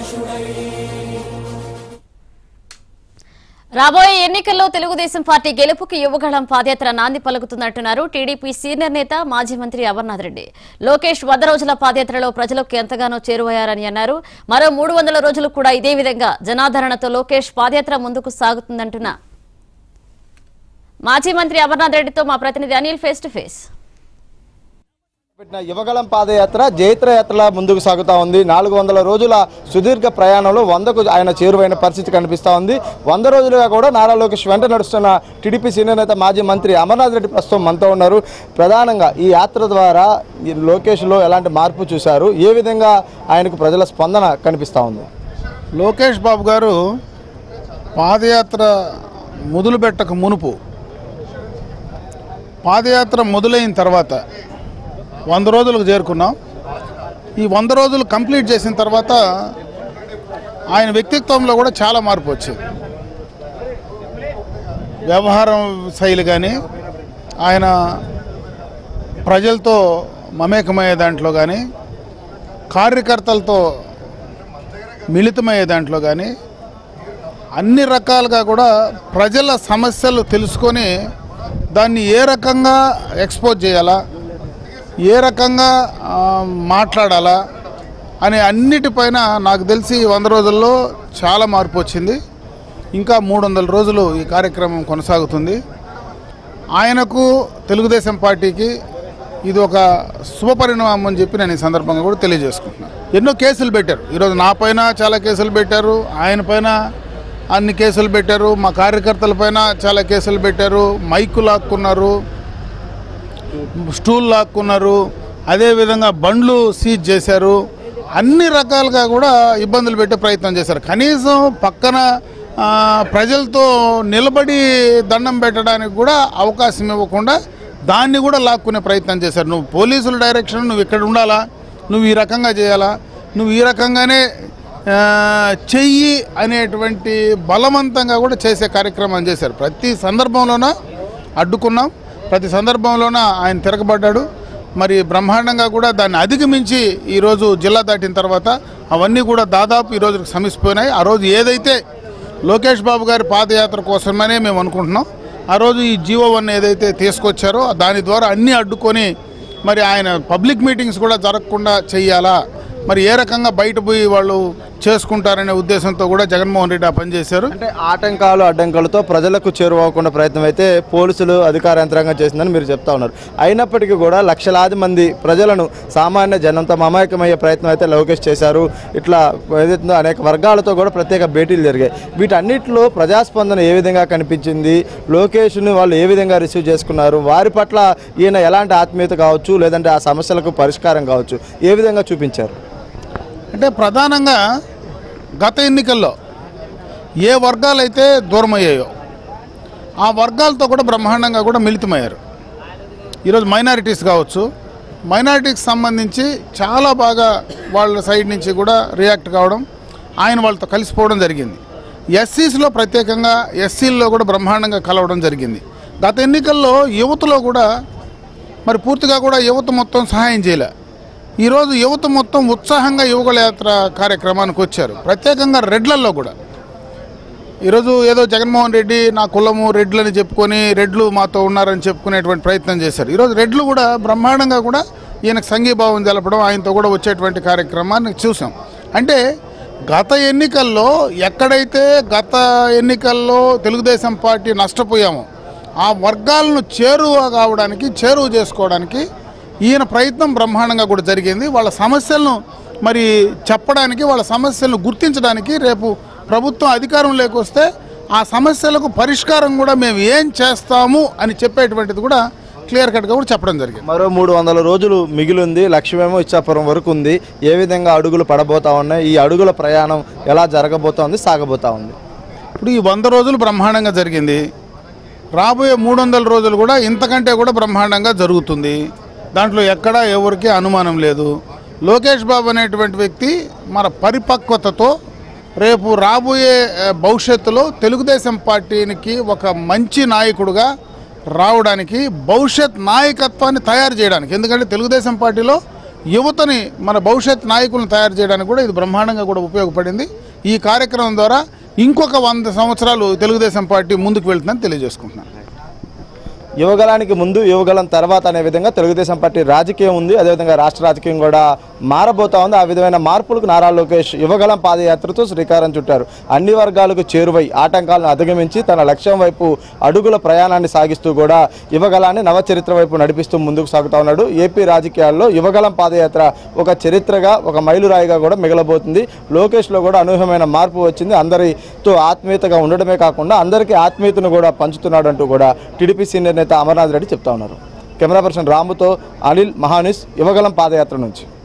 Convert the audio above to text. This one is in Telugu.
రాబోయే ఎన్నికల్లో తెలుగుదేశం పార్టీ గెలుపుకి యువగళం పాదయాత్ర నాంది పలుకుతుందంటున్నారు టీడీపీ సీనియర్ నేత మాజీ మంత్రి అమర్నాథ్ రెడ్డి లోకేష్ వంద రోజుల పాదయాత్రలో ప్రజలకు ఎంతగానో చేరువయ్యారని అన్నారు మరో మూడు వందల రోజులు కూడా ఇదే విధంగా జనాదరణతో లోకేష్ పాదయాత్ర ముందుకు సాగుతుందంటున్న మాజీ మంత్రి అమర్నాథ్ రెడ్డితో మా ప్రతినిధి అనిల్ ఫేస్ టు ఫేస్ పెట్టిన యువగళం పాదయాత్ర జైత్రయాత్రల ముందుకు సాగుతా ఉంది నాలుగు వందల రోజుల సుదీర్ఘ ప్రయాణంలో వందకు ఆయన చేరువైన పరిస్థితి కనిపిస్తా ఉంది వంద రోజులుగా కూడా నారా లోకేష్ వెంట నడుస్తున్న టీడీపీ సీనియర్ నేత మాజీ మంత్రి అమర్నాథ్ రెడ్డి ప్రస్తుతం మనతో ఉన్నారు ప్రధానంగా ఈ యాత్ర ద్వారా ఈ లోకేష్లో ఎలాంటి మార్పు చూశారు ఏ విధంగా ఆయనకు ప్రజల స్పందన కనిపిస్తా ఉంది లోకేష్ బాబు గారు పాదయాత్ర మొదలు పెట్టక మునుపు పాదయాత్ర మొదలైన తర్వాత వంద రోజులకు చేరుకున్నాం ఈ వంద రోజులు కంప్లీట్ చేసిన తర్వాత ఆయన వ్యక్తిత్వంలో కూడా చాలా మార్పు వచ్చింది వ్యవహారం శైలి కానీ ఆయన ప్రజలతో మమేకమయ్యే దాంట్లో కానీ కార్యకర్తలతో మిళితమయ్యే దాంట్లో కానీ అన్ని రకాలుగా కూడా ప్రజల సమస్యలు తెలుసుకొని దాన్ని ఏ రకంగా ఎక్స్పోజ్ చేయాలా ఏ రకంగా ఆ, మాట్లాడాలా అనే అన్నిటిపైన నాకు తెలిసి ఈ వంద రోజుల్లో చాలా మార్పు వచ్చింది ఇంకా మూడు వందల రోజులు ఈ కార్యక్రమం కొనసాగుతుంది ఆయనకు తెలుగుదేశం పార్టీకి ఇది ఒక శుభపరిణామం అని చెప్పి నేను ఈ సందర్భంగా కూడా తెలియజేసుకుంటున్నాను ఎన్నో కేసులు పెట్టారు ఈరోజు నా పైన చాలా కేసులు పెట్టారు ఆయన పైన అన్ని కేసులు పెట్టారు మా కార్యకర్తల పైన చాలా కేసులు పెట్టారు మైకు లాక్కున్నారు స్టూల్ లాక్కున్నారు అదేవిధంగా బండ్లు సీజ్ చేశారు అన్ని రకాలుగా కూడా ఇబ్బందులు పెట్టే ప్రయత్నం చేశారు కనీసం పక్కన ఆ, ప్రజలతో నిలబడి దండం పెట్టడానికి కూడా అవకాశం ఇవ్వకుండా దాన్ని కూడా లాక్కునే ప్రయత్నం చేశారు నువ్వు పోలీసుల డైరెక్షన్ నువ్వు ఇక్కడ ఉండాలా నువ్వు ఈ రకంగా చేయాలా నువ్వు ఈ రకంగానే ఆ, చెయ్యి అనేటువంటి బలవంతంగా కూడా చేసే కార్యక్రమం చేశారు ప్రతి సందర్భంలోన అడ్డుకున్నాం ప్రతి సందర్భంలోన ఆయన తిరగబడ్డాడు మరి బ్రహ్మాండంగా కూడా దాన్ని అధిగమించి ఈరోజు జిల్లా దాటిన తర్వాత అవన్నీ కూడా దాదాపు ఈ రోజుకి సమిసిపోయినాయి ఆ రోజు ఏదైతే లోకేష్ బాబు గారి పాదయాత్ర కోసమనే మేము అనుకుంటున్నాం ఆ రోజు ఈ జీవో వన్ ఏదైతే తీసుకొచ్చారో దాని ద్వారా అన్నీ అడ్డుకొని మరి ఆయన పబ్లిక్ మీటింగ్స్ కూడా జరగకుండా చెయ్యాలా మరి ఏ రకంగా బయట పోయి వాళ్ళు చేసుకుంటారనే ఉద్దేశంతో కూడా జగన్మోహన్ రెడ్డి ఆ పని చేశారు అంటే ఆటంకాలు అడ్డంకులతో ప్రజలకు చేరువకుండా ప్రయత్నం అయితే పోలీసులు అధికార యంత్రాంగం చేసిందని మీరు చెప్తా ఉన్నారు అయినప్పటికీ కూడా లక్షలాది మంది ప్రజలను సామాన్య జనంతో మమేకమయ్యే ప్రయత్నం అయితే లోకేష్ చేశారు ఇట్లా ఏదైతుందో అనేక వర్గాలతో కూడా ప్రత్యేక భేటీలు జరిగాయి వీటన్నిటిలో ప్రజాస్పందన ఏ విధంగా కనిపించింది లోకేష్ని వాళ్ళు ఏ విధంగా రిసీవ్ చేసుకున్నారు వారి పట్ల ఈయన ఎలాంటి ఆత్మీయత కావచ్చు లేదంటే ఆ సమస్యలకు పరిష్కారం కావచ్చు ఏ విధంగా చూపించారు అంటే ప్రధానంగా గత ఎన్నికల్లో ఏ వర్గాలైతే దూరం అయ్యాయో ఆ వర్గాలతో కూడా బ్రహ్మాండంగా కూడా మిళితమయ్యారు ఈరోజు మైనారిటీస్ కావచ్చు మైనారిటీకి సంబంధించి చాలా బాగా వాళ్ళ సైడ్ నుంచి కూడా రియాక్ట్ కావడం ఆయన వాళ్ళతో కలిసిపోవడం జరిగింది ఎస్సీస్లో ప్రత్యేకంగా ఎస్సీల్లో కూడా బ్రహ్మాండంగా కలవడం జరిగింది గత ఎన్నికల్లో యువతలో కూడా మరి పూర్తిగా కూడా యువత మొత్తం సహాయం చేయలే ఈరోజు యువత మొత్తం ఉత్సాహంగా యువకుల యాత్ర కార్యక్రమానికి వచ్చారు ప్రత్యేకంగా రెడ్లల్లో కూడా ఈరోజు ఏదో జగన్మోహన్ రెడ్డి నా కులము రెడ్లని చెప్పుకొని రెడ్లు మాతో ఉన్నారని చెప్పుకునేటువంటి ప్రయత్నం చేశారు ఈరోజు రెడ్లు కూడా బ్రహ్మాండంగా కూడా ఈయనకు సంఘీభావం తెలపడం ఆయనతో కూడా వచ్చేటువంటి కార్యక్రమాన్ని చూసాం అంటే గత ఎన్నికల్లో ఎక్కడైతే గత ఎన్నికల్లో తెలుగుదేశం పార్టీ నష్టపోయామో ఆ వర్గాలను చేరువ కావడానికి చేరువ చేసుకోవడానికి ఈయన ప్రయత్నం బ్రహ్మాండంగా కూడా జరిగింది వాళ్ళ సమస్యలను మరి చెప్పడానికి వాళ్ళ సమస్యలను గుర్తించడానికి రేపు ప్రభుత్వం అధికారంలోకి వస్తే ఆ సమస్యలకు పరిష్కారం కూడా మేము ఏం చేస్తాము అని చెప్పేటువంటిది కూడా క్లియర్ కట్గా కూడా చెప్పడం జరిగింది మరో మూడు వందల రోజులు మిగిలింది లక్ష్యమేమో ఇచ్చాపురం వరకు ఉంది ఏ విధంగా అడుగులు పడబోతా ఉన్నాయి ఈ అడుగుల ప్రయాణం ఎలా జరగబోతోంది సాగబోతా ఉంది ఇప్పుడు ఈ వంద రోజులు బ్రహ్మాండంగా జరిగింది రాబోయే మూడు వందల రోజులు కూడా ఇంతకంటే కూడా బ్రహ్మాండంగా జరుగుతుంది దాంట్లో ఎక్కడా ఎవరికి అనుమానం లేదు లోకేష్ బాబు అనేటువంటి వ్యక్తి మన పరిపక్వతతో రేపు రాబోయే ఆ, భవిష్యత్తులో తెలుగుదేశం పార్టీకి ఒక మంచి నాయకుడుగా రావడానికి భవిష్యత్ నాయకత్వాన్ని తయారు చేయడానికి ఎందుకంటే తెలుగుదేశం పార్టీలో యువతని మన భవిష్యత్ నాయకులను తయారు చేయడానికి కూడా ఇది బ్రహ్మాండంగా కూడా ఉపయోగపడింది ఈ కార్యక్రమం ద్వారా ఇంకొక వంద సంవత్సరాలు తెలుగుదేశం పార్టీ ముందుకు వెళ్తుందని తెలియజేసుకుంటున్నాను యువగలానికి ముందు యువగలం తర్వాత అనే విధంగా తెలుగుదేశం పార్టీ రాజకీయం ఉంది అదేవిధంగా రాష్ట్ర రాజకీయం కూడా మారబోతా ఉంది ఆ విధమైన మార్పులకు నారా లోకేష్ యువగలం పాదయాత్రతో శ్రీకారం చుట్టారు అన్ని వర్గాలకు చేరువై ఆటంకాలను అధిగమించి తన లక్ష్యం వైపు అడుగుల ప్రయాణాన్ని సాగిస్తూ కూడా యువగలాన్ని నవచరిత్ర వైపు నడిపిస్తూ ముందుకు సాగుతా ఉన్నాడు ఏపీ రాజకీయాల్లో యువగలం పాదయాత్ర ఒక చరిత్రగా ఒక మైలురాయిగా కూడా మిగలబోతుంది లోకేష్లో కూడా అనూహ్యమైన మార్పు వచ్చింది అందరితో ఆత్మీయతగా ఉండడమే కాకుండా అందరికీ ఆత్మీయతను కూడా పంచుతున్నాడు అంటూ కూడా టీడీపీ సీనియర్ నేత అమర్నాథ్ రెడ్డి చెప్తా ఉన్నారు కెమెరా పర్సన్ రాముతో అనిల్ మహానిస్ యువగలం పాదయాత్ర నుంచి